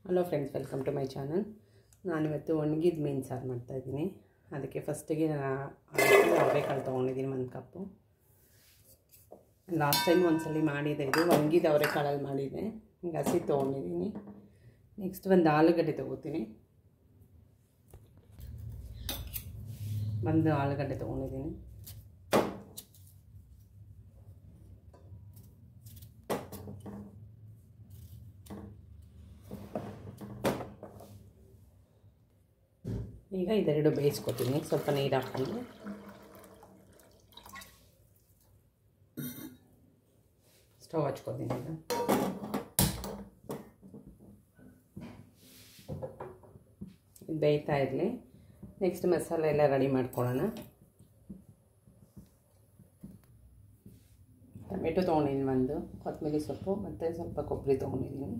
hello friends welcome to my channel ನಾನಿವತ್ತು ಒಣಗಿದ ಮೀನು ಸಾರು ಮಾಡ್ತಾಯಿದ್ದೀನಿ ಅದಕ್ಕೆ ಫಸ್ಟಿಗೆ ನಾನು ಅವರೆಕಾಳು ತೊಗೊಂಡಿದ್ದೀನಿ ಒಂದು ಕಪ್ಪು ಲಾಸ್ಟ್ ಟೈಮ್ ಒಂದ್ಸಲಿ ಮಾಡಿದೆ ಇದು ಒಣಗಿದ ಅವರೆಕಾಳಲ್ಲಿ ಮಾಡಿದೆ ಈಗ ಹಸಿ ತೊಗೊಂಡಿದ್ದೀನಿ ನೆಕ್ಸ್ಟ್ ಒಂದು ಆಲೂಗಡ್ಡೆ ತೊಗೋತೀನಿ ಒಂದು ಆಲೂಗಡ್ಡೆ ತೊಗೊಂಡಿದ್ದೀನಿ ಈಗ ಇದೆರಡು ಬೇಯಿಸ್ಕೊತೀನಿ ಸ್ವಲ್ಪ ನೀರು ಹಾಕ್ಕೊಂಡು ಸ್ಟವ್ ಹಚ್ಕೊತೀನಿ ಈಗ ಇದು ಬೇಯ್ತಾ ಇರಲಿ ನೆಕ್ಸ್ಟ್ ಮಸಾಲೆ ಎಲ್ಲ ರೆಡಿ ಮಾಡ್ಕೊಳ್ಳೋಣ ಟೊಮೆಟೊ ತೊಗೊಂಡಿದ್ದೀನಿ ಒಂದು ಕೊತ್ತಂಬರಿ ಸೊಪ್ಪು ಮತ್ತು ಸ್ವಲ್ಪ ಕೊಬ್ಬರಿ ತೊಗೊಂಡಿದ್ದೀನಿ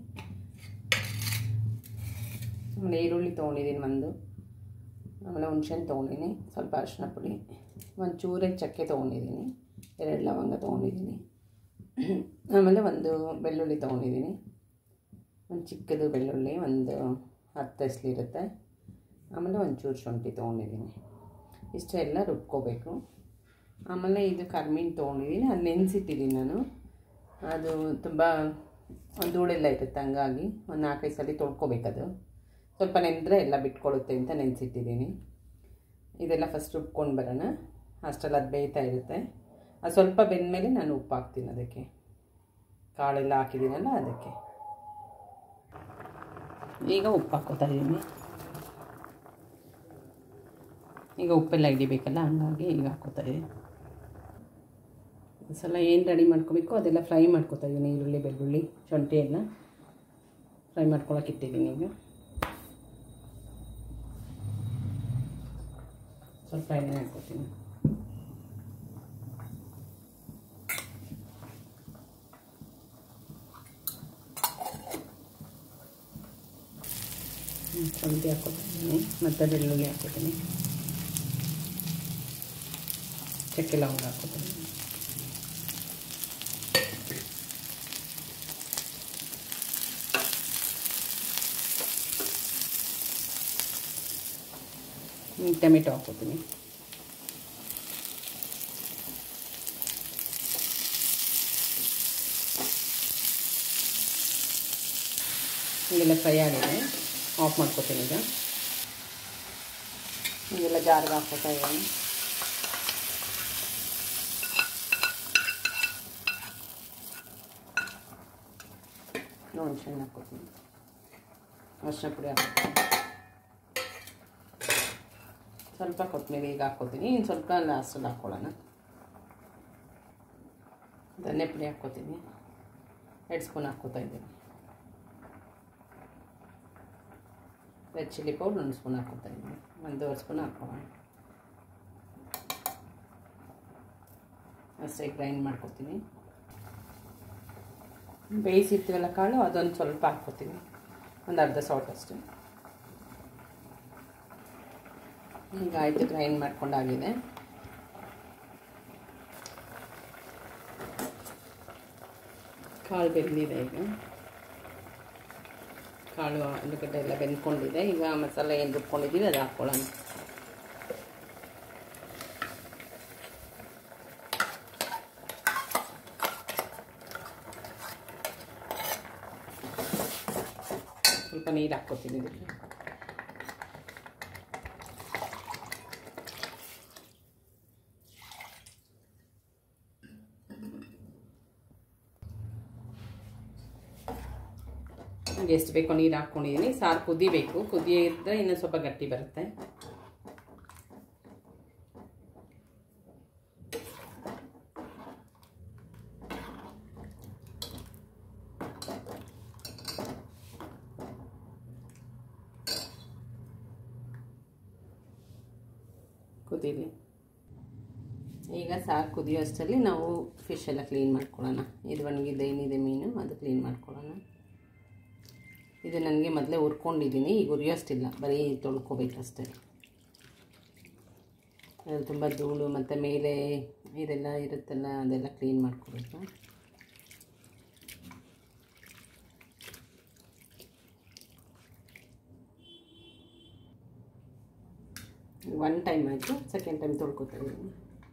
ಆಮೇಲೆ ಈರುಳ್ಳಿ ತೊಗೊಂಡಿದ್ದೀನಿ ಒಂದು ಆಮೇಲೆ ಹುಣ್ಸೆಹಣ್ಣು ತೊಗೊಂಡಿದ್ದೀನಿ ಸ್ವಲ್ಪ ಅರಿಶಿನ ಪುಡಿ ಒಂದು ಚೂರೇ ಚಕ್ಕೆ ತೊಗೊಂಡಿದ್ದೀನಿ ಎರಡು ಲವಂಗ ತೊಗೊಂಡಿದ್ದೀನಿ ಆಮೇಲೆ ಒಂದು ಬೆಳ್ಳುಳ್ಳಿ ತೊಗೊಂಡಿದ್ದೀನಿ ಒಂದು ಚಿಕ್ಕದು ಬೆಳ್ಳುಳ್ಳಿ ಒಂದು ಹತ್ತು ಎಸ್ಲಿರುತ್ತೆ ಆಮೇಲೆ ಒಂಚೂರು ಶುಂಠಿ ತೊಗೊಂಡಿದ್ದೀನಿ ಇಷ್ಟು ಎಲ್ಲ ರುಬ್ಕೋಬೇಕು ಆಮೇಲೆ ಇದು ಕರ್ಮೀನು ತೊಗೊಂಡಿದ್ದೀನಿ ಅದು ನೆನೆಸಿಟ್ಟಿದ್ದೀನಿ ನಾನು ಅದು ತುಂಬ ಧೂಳೆಲ್ಲ ಇರುತ್ತೆ ಹಂಗಾಗಿ ಒಂದು ನಾಲ್ಕೈದು ಸಲ ತೊಳ್ಕೊಬೇಕದು ಸ್ವಲ್ಪ ನೆಂದರೆ ಎಲ್ಲ ಬಿಟ್ಕೊಳ್ಳುತ್ತೆ ಅಂತ ನೆನೆಸಿಟ್ಟಿದ್ದೀನಿ ಇದೆಲ್ಲ ಫಸ್ಟ್ ರುಬ್ಕೊಂಡು ಬರೋಣ ಅಷ್ಟರಲ್ಲಿ ಅದು ಬೇಯ್ತಾ ಇರುತ್ತೆ ಅದು ಸ್ವಲ್ಪ ಬೆಂದಮೇಲೆ ನಾನು ಉಪ್ಪು ಹಾಕ್ತೀನಿ ಅದಕ್ಕೆ ಕಾಳೆಲ್ಲ ಹಾಕಿದ್ದೀನಲ್ಲ ಅದಕ್ಕೆ ಈಗ ಉಪ್ಪು ಹಾಕ್ಕೋತಾ ಇದ್ದೀನಿ ಈಗ ಉಪ್ಪೆಲ್ಲ ಹಿಡಿಬೇಕಲ್ಲ ಹಂಗಾಗಿ ಈಗ ಹಾಕ್ಕೋತಾ ಇದ್ದೀನಿ ಸಲ ಏನು ರೆಡಿ ಮಾಡ್ಕೋಬೇಕು ಅದೆಲ್ಲ ಫ್ರೈ ಮಾಡ್ಕೋತಾ ಇದ್ದೀನಿ ಈರುಳ್ಳಿ ಬೆಳ್ಳುಳ್ಳಿ ಶುಂಠಿ ಎಲ್ಲ ಫ್ರೈ ಮಾಡ್ಕೊಳಕ್ಕೆ ಇಟ್ಟಿದ್ದೀನಿ ಈಗ ಸ್ವಲ್ಪ ಎಣ್ಣೆ ಹಾಕ್ಕೊತೀನಿ ಶುಂಠಿ ಹಾಕ್ಕೊತೀನಿ ಮತ್ತು ಬೆಳ್ಳುಳ್ಳಿ ಹಾಕ್ಕೊತೀನಿ ಚಕ್ಕೆ ಲವಂಗ ಹಾಕ್ಕೊತೀನಿ ಟೊಮೆಟೊ ಹಾಕ್ಕೊತೀನಿ ಹೀಗೆಲ್ಲ ಫ್ರೈ ಆಗಿದೆ ಆಫ್ ಮಾಡ್ಕೊತೀನಿ ಈಗ ಹೀಗೆಲ್ಲ ಜಾರ್ಗೆ ಹಾಕ್ಕೊತಾ ಇದ್ದೀನಿ ಹುಣ್ಸೆಹಣ್ಣು ಹಾಕ್ಕೊತೀನಿ ಅರಿಶಿನ ಪುಡಿ ಹಾಕ್ಕೊತೀನಿ ಸ್ವಲ್ಪ ಕೊತ್ತಂಬರಿ ಈಗ ಹಾಕ್ಕೊತೀನಿ ಇನ್ನು ಸ್ವಲ್ಪ ಲಾಸ್ಟಲ್ಲಿ ಹಾಕ್ಕೊಳ್ಳೋಣ ಧನ್ಯ ಪುಡಿ ಹಾಕ್ಕೊತೀನಿ ಎರಡು ಸ್ಪೂನ್ ಹಾಕ್ಕೊತಾ ಇದ್ದೀನಿ ರೆಡ್ ಚಿಲ್ಲಿ ಪೌಡ್ರ್ ಒಂದು ಸ್ಪೂನ್ ಹಾಕ್ಕೊತಾ ಇದ್ದೀನಿ ಒಂದೂವರೆ ಸ್ಪೂನ್ ಹಾಕ್ಕೊಳ್ಳೋಣ ಅಷ್ಟೇ ಗ್ರೈಂಡ್ ಮಾಡ್ಕೊತೀನಿ ಬೇಯಿಸಿರ್ತೀವಲ್ಲ ಕಾಳು ಅದೊಂದು ಸ್ವಲ್ಪ ಹಾಕ್ಕೊತೀನಿ ಒಂದು ಅರ್ಧ ಸೌಟ್ ಅಷ್ಟೇ ಈಗ ಆಯಿತು ಗ್ರೈಂಡ್ ಮಾಡ್ಕೊಂಡಾಗಿದೆ ಕಾಳು ಬೆಂದಿದೆ ಈಗ ಕಾಳು ಆಲೂಗಡ್ಡೆ ಎಲ್ಲ ಬೆಂದ್ಕೊಂಡಿದೆ ಈಗ ಮಸಾಲೆ ಏನು ರುಬ್ಕೊಂಡಿದ್ದೀವಿ ಅದು ಹಾಕ್ಕೊಳ್ಳೋಣ ಸ್ವಲ್ಪ ನೀರು ಹಾಕ್ಕೊತೀನಿ ಇದಕ್ಕೆ ಎಷ್ಟು ಬೇಕೋ ನೀರು ಹಾಕ್ಕೊಂಡಿದ್ದೀನಿ ಸಾರು ಕುದಿಬೇಕು ಕುದಿಯಿದ್ರೆ ಇನ್ನೂ ಸ್ವಲ್ಪ ಗಟ್ಟಿ ಬರುತ್ತೆ ಕುದೀಲಿ ಈಗ ಸಾರು ಕುದಿಯೋ ಅಷ್ಟರಲ್ಲಿ ನಾವು ಫಿಶ್ ಎಲ್ಲ ಕ್ಲೀನ್ ಮಾಡ್ಕೊಳ್ಳೋಣ ಇದು ಒಣಗಿದ್ದು ಏನಿದೆ ಮೀನು ಅದು ಕ್ಲೀನ್ ಮಾಡ್ಕೊಳ್ಳೋಣ ಇದು ನನಗೆ ಮೊದಲೇ ಹುರ್ಕೊಂಡಿದ್ದೀನಿ ಈಗ ಹುರಿಯೋಷ್ಟಿಲ್ಲ ಬರೀ ತೊಳ್ಕೊಬೇಕಷ್ಟೇ ಅದು ತುಂಬ ಧೂಳು ಮತ್ತು ಮೇಲೆ ಇದೆಲ್ಲ ಇರುತ್ತಲ್ಲ ಅದೆಲ್ಲ ಕ್ಲೀನ್ ಮಾಡ್ಕೋಬೇಕು ಒನ್ ಟೈಮ್ ಆಯಿತು ಸೆಕೆಂಡ್ ಟೈಮ್ ತೊಳ್ಕೊತಾ ಇದ್ದೀನಿ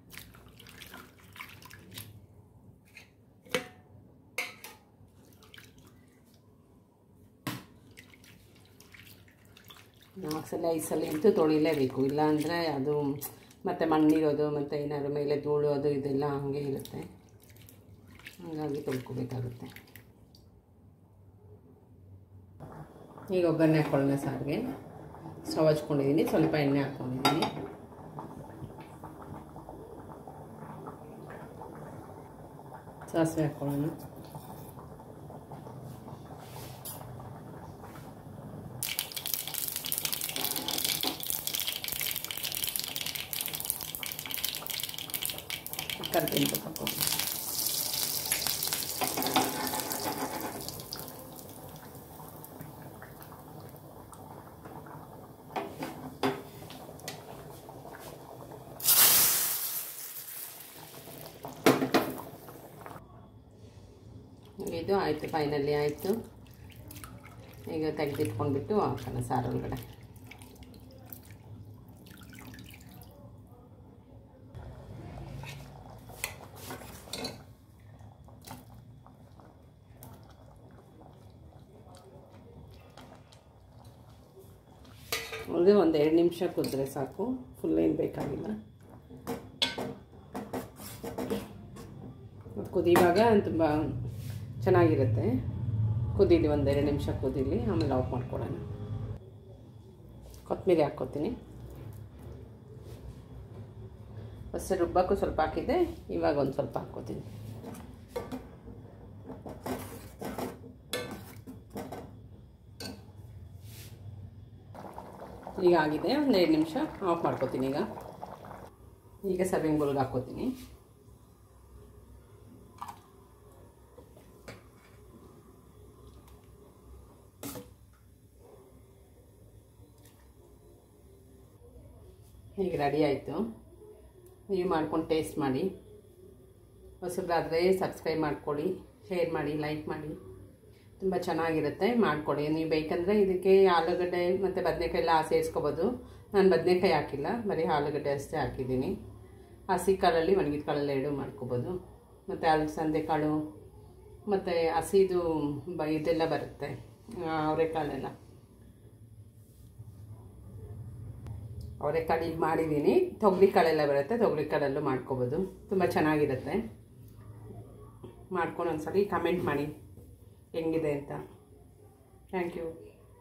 ನಾಲ್ಕು ಸಲ ಐದು ಸಲ ಅಂತೂ ತೊಳಿಲೇಬೇಕು ಇಲ್ಲಾಂದರೆ ಅದು ಮತ್ತು ಮಣ್ಣಿರೋದು ಮತ್ತು ಏನಾದ್ರು ಮೇಲೆ ಧೂಳು ಅದು ಇದೆಲ್ಲ ಹಾಗೆ ಇರುತ್ತೆ ಹಾಗಾಗಿ ತೊಳ್ಕೊಬೇಕಾಗುತ್ತೆ ಈಗ ಒಗ್ಗರಣೆ ಹಾಕೊಳ್ಳೋಣ ಸಾರಿಗೆ ಸ್ಟವ್ ಹಚ್ಕೊಂಡಿದ್ದೀನಿ ಸ್ವಲ್ಪ ಎಣ್ಣೆ ಹಾಕ್ಕೊಂಡಿದ್ದೀನಿ ಸಾಸಿವೆ ಹಾಕ್ಕೊಳ್ಳೋಣ ಕರ್ಬೇವು ಹಾಕ್ಕೊಳ್ಳೋಣ ಇದು ಆಯಿತು ಫೈನಲಿ ಆಯಿತು ಈಗ ತೆಗೆದಿಟ್ಕೊಂಡ್ಬಿಟ್ಟು ಹಾಕೋಣ ಸಾರೊಳಗಡೆ ಉಳಿದು ಒಂದು ಎರಡು ನಿಮಿಷ ಕುದ್ರೆ ಸಾಕು ಫುಲ್ ಏನು ಬೇಕಾಗಿಲ್ಲ ಕುದಿಯುವಾಗ ತುಂಬ ಚೆನ್ನಾಗಿರುತ್ತೆ ಕುದೀಲಿ ಒಂದೆರಡು ನಿಮಿಷ ಕುದೀಲಿ ಆಮೇಲೆ ಆಫ್ ಮಾಡ್ಕೊಳ್ಳೋಣ ಕೊತ್ತಂಬರಿ ಹಾಕ್ಕೋತೀನಿ ಫಸ್ಟ್ ರುಬ್ಬಕ್ಕೂ ಸ್ವಲ್ಪ ಹಾಕಿದ್ದೆ ಇವಾಗ ಒಂದು ಸ್ವಲ್ಪ ಹಾಕ್ಕೋತೀನಿ ಈಗ ಆಗಿದೆ ಒಂದು ಎರಡು ನಿಮಿಷ ಆಫ್ ಮಾಡ್ಕೋತೀನಿ ಈಗ ಈಗ ಸರ್ವಿಂಗ್ ಬೌಲ್ಗೆ ಹಾಕ್ಕೋತೀನಿ ಈಗ ರೆಡಿ ಆಯಿತು ನೀವು ಮಾಡ್ಕೊಂಡು ಟೇಸ್ಟ್ ಮಾಡಿ ಹೊಸಬ್ರಾದರೆ ಸಬ್ಸ್ಕ್ರೈಬ್ ಮಾಡ್ಕೊಳ್ಳಿ ಶೇರ್ ಮಾಡಿ ಲೈಕ್ ಮಾಡಿ ತುಂಬ ಚೆನ್ನಾಗಿರುತ್ತೆ ಮಾಡ್ಕೊಳ್ಳಿ ನೀವು ಬೇಕಂದರೆ ಇದಕ್ಕೆ ಆಲೂಗಡ್ಡೆ ಮತ್ತು ಬದನೆಕಾಯಿ ಎಲ್ಲ ಸೇರಿಸ್ಕೋಬೋದು ನಾನು ಬದನೆಕಾಯಿ ಹಾಕಿಲ್ಲ ಬರೀ ಆಲೂಗಡ್ಡೆ ಅಷ್ಟೇ ಹಾಕಿದ್ದೀನಿ ಹಸಿ ಕಾಳಲ್ಲಿ ಒಣಗಿದ ಕಾಳಲ್ಲಿ ಎರಡು ಮಾಡ್ಕೋಬೋದು ಮತ್ತು ಅಲಸಂದೆ ಕಾಳು ಮತ್ತು ಹಸಿದು ಬ ಇದೆಲ್ಲ ಬರುತ್ತೆ ಅವರೆಕಾಳೆಲ್ಲ ಅವರೆಕಾಳು ಈಗ ಮಾಡಿದ್ದೀನಿ ತೊಗರಿ ಕಾಳೆಲ್ಲ ಬರುತ್ತೆ ತೊಗರಿ ಕಾಳಲ್ಲೂ ಮಾಡ್ಕೋಬೋದು ತುಂಬ ಚೆನ್ನಾಗಿರುತ್ತೆ ಮಾಡ್ಕೊಂಡು ಒಂದ್ಸಲಿ ಕಮೆಂಟ್ ಮಾಡಿ ಹೆಂಗಿದೆ ಅಂತ ಥ್ಯಾಂಕ್ ಯು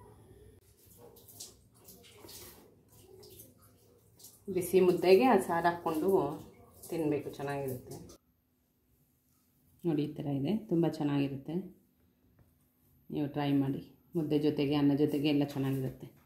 ಬಿಸಿ ಮುದ್ದೆಗೆ ಆ ಸಾರು ಹಾಕ್ಕೊಂಡು ತಿನ್ನಬೇಕು ಚೆನ್ನಾಗಿರುತ್ತೆ ನೋಡಿ ಈ ಥರ ಇದೆ ತುಂಬ ಚೆನ್ನಾಗಿರುತ್ತೆ ನೀವು ಟ್ರೈ ಮಾಡಿ ಮುದ್ದೆ ಜೊತೆಗೆ ಅನ್ನ ಜೊತೆಗೆ ಎಲ್ಲ ಚೆನ್ನಾಗಿರುತ್ತೆ